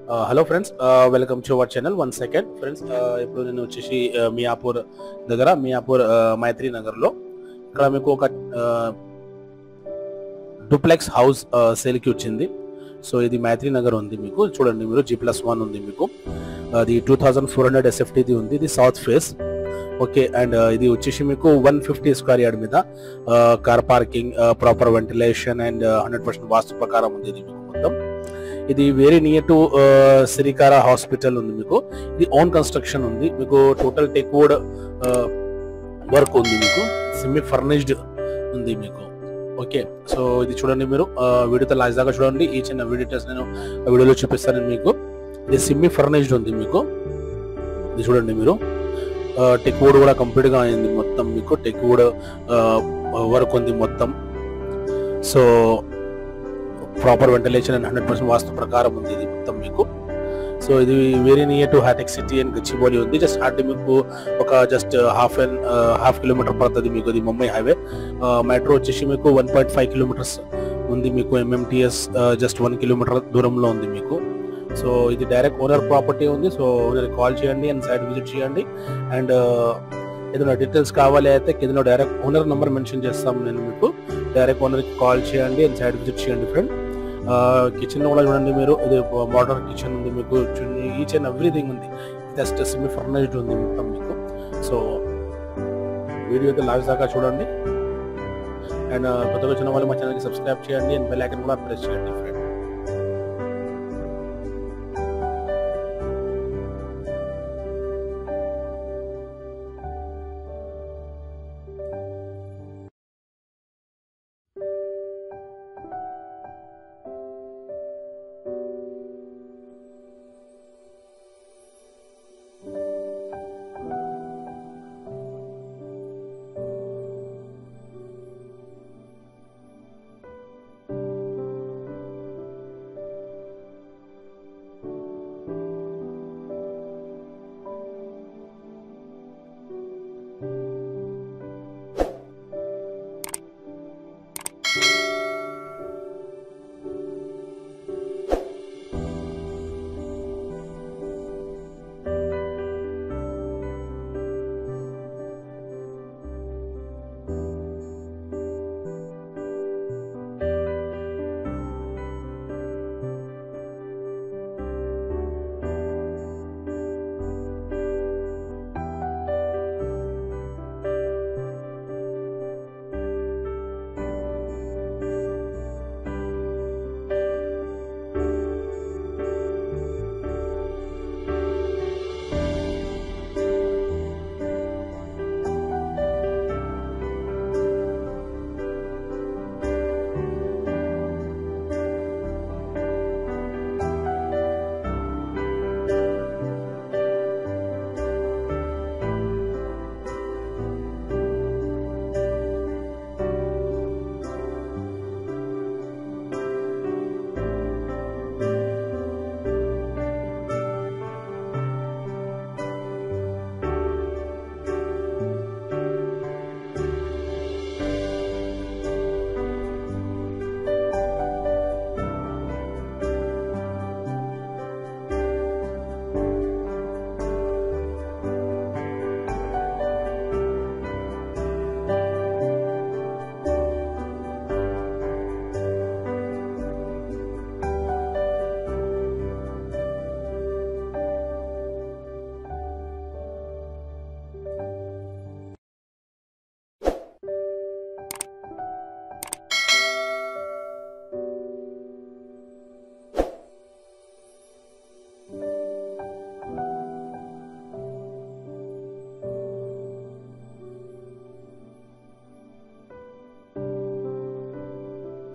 hello friends welcome to our channel one second friends ఇప్పుడు నేను వచ్చేసి uh, మియాపూర్ దగ్గర మియాపూర్ uh, మైత్రి నగర్లో ఇక్కడ మీకు ఒక డూప్లెక్స్ హౌస్ సేల్కి వచ్చింది సో ఇది మైత్రి నగర్ ఉంది మీకు చూడండి మీరు జీ ప్లస్ వన్ ఉంది మీకు అది టూ థౌజండ్ ఫోర్ హండ్రెడ్ ఎస్ఎఫ్టీది ఉంది ఇది సౌత్ ఫేస్ ఓకే అండ్ ఇది వచ్చేసి మీకు వన్ ఫిఫ్టీ స్క్వేర్ యార్డ్ మీద car parking proper ventilation and hundred percent వాస్తు ప్రకారం ఉంది ఇది మీకు మొత్తం ఇది వెరీ నియర్ టు సిరికారా హాస్పిటల్ ఉంది మీకు ఇది ఓన్ కన్స్ట్రక్షన్ ఉంది మీకు టోటల్ టెక్వుడ్ వర్క్ ఉంది మీకు సెమీ ఫర్నిష్డ్ ఉంది మీకు ఓకే సో ఇది చూడండి మీరు వీడియోతో లాస్ట్ దాకా చూడండి ఈ చిన్న వీడియో టెస్ట్ నేను వీడియోలో చూపిస్తాను మీకు ఇది సెమీ ఫర్నిష్డ్ ఉంది మీకు ఇది చూడండి మీరు టెక్ వుడ్ కూడా కంప్లీట్ గా అయింది మొత్తం మీకు టెక్ వుడ్ వర్క్ ఉంది మొత్తం so proper ventilation and hundred percent వాస్తు ప్రకారం ఉంది ఇది మొత్తం మీకు సో ఇది very near to Hitec City and Gachibowli ఉంది జస్ట్ హార్ట్ మీకు ఒక just half and half kilometre పడుతుంది మీకు ఇది ముంబై హైవే మెట్రో వచ్చేసి మీకు వన్ పాయింట్ ఫైవ్ కిలోమీటర్స్ ఉంది మీకు ఎంఎంటిఎస్ జస్ట్ వన్ కిలోమీటర్ దూరంలో ఉంది మీకు సో ఇది డైరెక్ట్ ఓనర్ ప్రాపర్టీ ఉంది సో ఓనర్ కాల్ చేయండి అండ్ సైట్ విజిట్ చేయండి అండ్ ఏదైనా డీటెయిల్స్ కావాలి అయితే కింద డైరెక్ట్ ఓనర్ నెంబర్ మెన్షన్ చేస్తాం నేను మీకు డైరెక్ట్ ఓనర్కి కాల్ చేయండి అండ్ సైట్ విజిట్ చేయండి ఫ్రెండ్ కిచెన్ కూడా చూడండి మీరు ఇది మోడర్న్ కిచెన్ ఉంది మీకు ఈచ్ అండ్ ఎవ్రీథింగ్ ఉంది జస్ట్ సెమీ ఫర్నిష్డ్ ఉంది మొత్తం మీకు సో వీడియో అయితే లాస్ట్ దాకా చూడండి అండ్ కొత్తగా వచ్చిన వాళ్ళు మా ఛానల్కి సబ్స్క్రైబ్ చేయండి అండ్ బెల్ ఐకన్ కూడా ప్రెస్ చేయండి ఫ్రెండ్